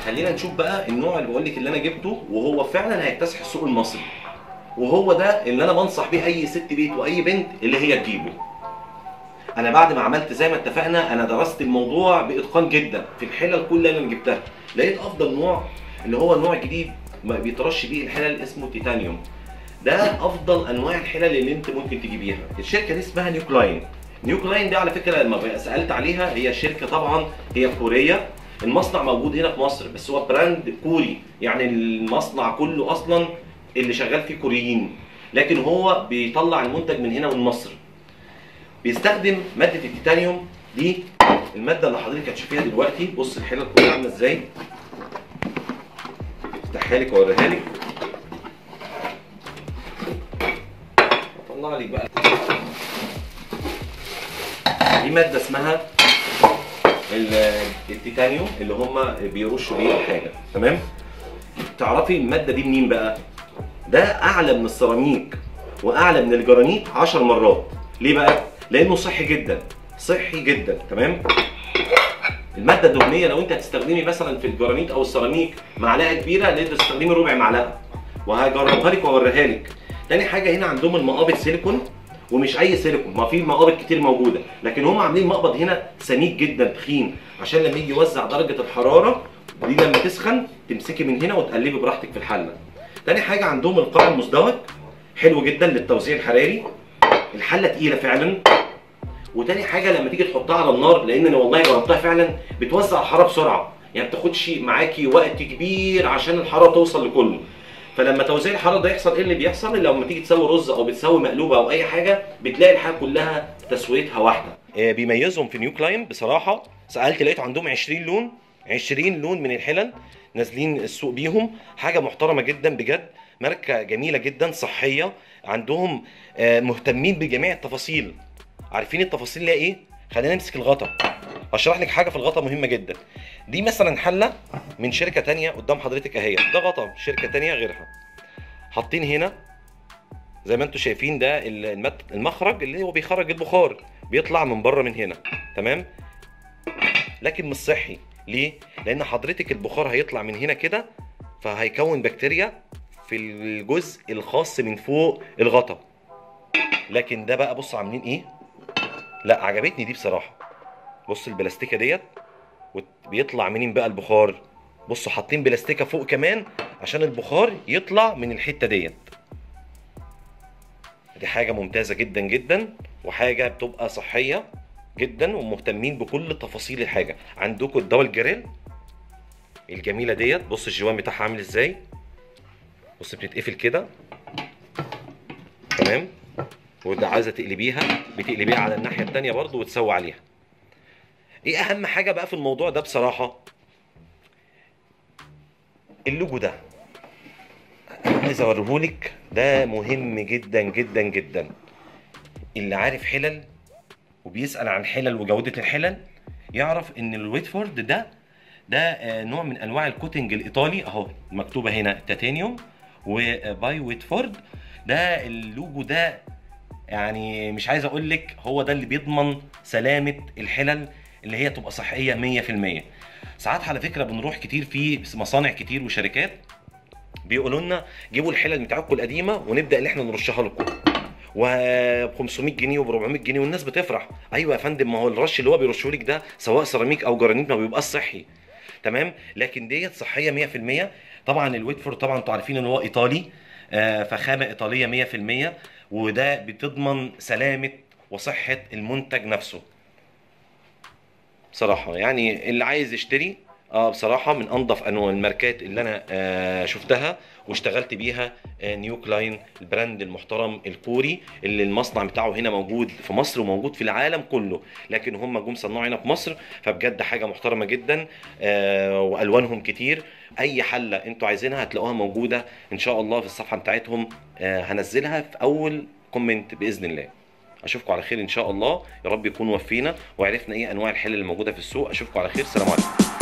خلينا نشوف بقى النوع اللي بقول لك اللي انا جبته وهو فعلا هيكتسح السوق المصري وهو ده اللي انا بنصح بيه اي ست بيت واي بنت اللي هي تجيبه انا بعد ما عملت زي ما اتفقنا انا درست الموضوع باتقان جدا في الحلل كلها اللي انا جبتها لقيت افضل نوع اللي هو النوع الجديد ما بيترش بيه الحلل اسمه تيتانيوم ده افضل انواع الحلل اللي انت ممكن تجيبيها الشركه دي اسمها نيو كلاين نيو كلاين دي على فكره لما سالت عليها هي شركه طبعا هي كوريه المصنع موجود هنا في مصر بس هو براند كوري يعني المصنع كله اصلا اللي شغال فيه كوريين لكن هو بيطلع المنتج من هنا من مصر بيستخدم ماده التيتانيوم دي الماده اللي حضرتك هتشوفيها دلوقتي بص الحلل كلها عامله ازاي افتحها لك واوريها لك اطلع لك بقى دي ماده اسمها ال- التيتانيوم اللي هم بيرشوا بيه الحاجه تمام تعرفي الماده دي منين بقى ده اعلى من السيراميك واعلى من الجرانيت 10 مرات ليه بقى لانه صحي جدا صحي جدا تمام الماده الدهنيه لو انت هتستخدمي مثلا في الجرانيت او السيراميك معلقه كبيره لازم تستخدمي ربع معلقه وهجربها لك واوريها لك تاني حاجه هنا عندهم المقابض سيليكون ومش اي سيليكون ما في مقابض كتير موجوده لكن هم عاملين مقبض هنا سميك جدا تخين عشان لما يجي يوزع درجه الحراره دي لما تسخن تمسكي من هنا وتقلبي براحتك في الحله تاني حاجه عندهم القاع المزدوج حلو جدا للتوزيع الحراري الحله تقيله فعلا وتاني حاجه لما تيجي تحطها على النار لان انا والله جربتها فعلا بتوزع الحراره بسرعه يعني ما بتاخدش معاكي وقت كبير عشان الحراره توصل لكله فلما توزيع الحراره ده يحصل ايه اللي بيحصل لما تيجي تسوي رز او بتسوي مقلوبه او اي حاجه بتلاقي الحاجه كلها تسويتها واحده بيميزهم في نيو كلاين بصراحه سالت لقيت عندهم 20 لون 20 لون من الحلل نازلين السوق بيهم حاجه محترمه جدا بجد ماركه جميله جدا صحيه عندهم آه، مهتمين بجميع التفاصيل عارفين التفاصيل اللي هي ايه خلينا نمسك الغطا هشرح لك حاجه في الغطا مهمه جدا دي مثلا حله من شركه تانية قدام حضرتك اهي ده غطا شركه تانية غيرها حاطين هنا زي ما انتم شايفين ده المت- المخرج اللي هو بيخرج البخار بيطلع من بره من هنا تمام لكن مش صحي ليه لان حضرتك البخار هيطلع من هنا كده فهيكون بكتيريا في الجزء الخاص من فوق الغطا لكن ده بقى بص عاملين ايه لا عجبتني دي بصراحه بص البلاستيكه ديت وبيطلع منين بقى البخار بصوا حاطين بلاستيكه فوق كمان عشان البخار يطلع من الحته ديت دي حاجه ممتازه جدا جدا وحاجه بتبقى صحيه جدا ومهتمين بكل تفاصيل الحاجه عندكم الدبل جريل الجميله ديت بص الجوان بتاعها عامل ازاي بص بتتقفل كده تمام وده عايزه تقلبيها بتقلبيها على الناحيه التانيه برضو وتسوي عليها ايه اهم حاجه بقى في الموضوع ده بصراحه اللوجو ده عايز اوريهولك ده مهم جدا جدا جدا اللي عارف حلل وبيسال عن حلل وجوده الحلل يعرف ان الويتفورد ده ده آه، نوع من انواع الكوتنج الايطالي اهو مكتوبه هنا تيتانيوم وباي ويتفورد ده اللوجو ده يعني مش عايز اقول لك هو ده اللي بيضمن سلامه الحلل اللي هي تبقى صحيه 100% ساعات على فكره بنروح كتير في مصانع كتير وشركات بيقولوا لنا جيبوا الحلل بتاعتكم القديمه ونبدا ان احنا نرشها لكم و 500 جنيه و 400 جنيه والناس بتفرح ايوه يا فندم ما هو الرش اللي هو بيرشه لك ده سواء سيراميك او جرانيت ما بيبقاش صحي تمام لكن ديت صحيه 100% طبعا الويتفورد طبعا انتوا عارفين ان هو ايطالي آه، فخامه ايطاليه 100% وده بتضمن سلامه وصحه المنتج نفسه بصراحه يعني اللي عايز يشتري اه بصراحه من انظف انواع الماركات اللي انا آه شفتها واشتغلت بيها آه نيو كلاين البراند المحترم الكوري اللي المصنع بتاعه هنا موجود في مصر وموجود في العالم كله لكن هم جم صنعوا هنا في مصر فبجد حاجه محترمه جدا آه والوانهم كتير اي حله انتوا عايزينها هتلاقوها موجوده ان شاء الله في الصفحه بتاعتهم آه هنزلها في اول كومنت باذن الله اشوفكم على خير ان شاء الله يا رب يكون وفينا وعرفنا ايه انواع الحلل الموجوده في السوق اشوفكم على خير سلام عليكم